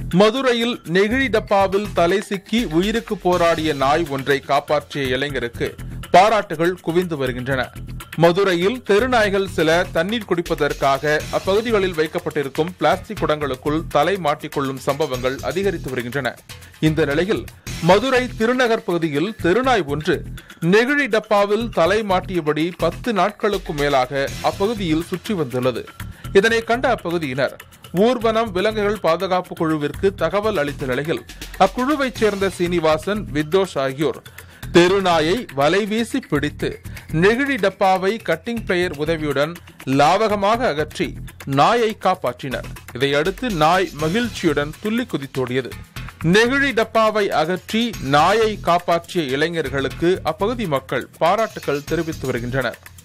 மதுரையில் நெகிழி டப்பாவில் தலை சிக்கி உயிருக்கு போராடிய நாய் ஒன்றை காப்பாற்றிய இளைஞருக்கு பாராட்டுகள் குவிந்து வருகின்றன மதுரையில் தெருநாய்கள் சில தண்ணீர் குடிப்பதற்காக அப்பகுதிகளில் வைக்கப்பட்டிருக்கும் பிளாஸ்டிக் குடங்களுக்குள் தலை மாட்டிக்கொள்ளும் சம்பவங்கள் அதிகரித்து வருகின்றன இந்த நிலையில் மதுரை திருநகர் பகுதியில் தெருநாய் ஒன்று நெகிழி டப்பாவில் தலை மாட்டியபடி பத்து நாட்களுக்கும் மேலாக அப்பகுதியில் சுற்றி வந்துள்ளது இதனை கண்ட அப்பகுதியினர் ஊர்வனம் விலங்குகள் பாதுகாப்பு குழுவிற்கு தகவல் அளித்த நிலையில் அக்குழுவைச் சேர்ந்த சீனிவாசன் வித்தோஷ் ஆகியோர் தெருநாயை வலைவீசி பிடித்து நெகிழி டப்பாவை கட்டிங் பிளேயர் உதவியுடன் லாவகமாக அகற்றி நாயை காப்பாற்றினர் இதையடுத்து நாய் மகிழ்ச்சியுடன் துள்ளி குதித்தோடியது நெகிழி டப்பாவை அகற்றி நாயை காப்பாற்றிய இளைஞர்களுக்கு அப்பகுதி மக்கள் பாராட்டுகள் தெரிவித்து வருகின்றனர்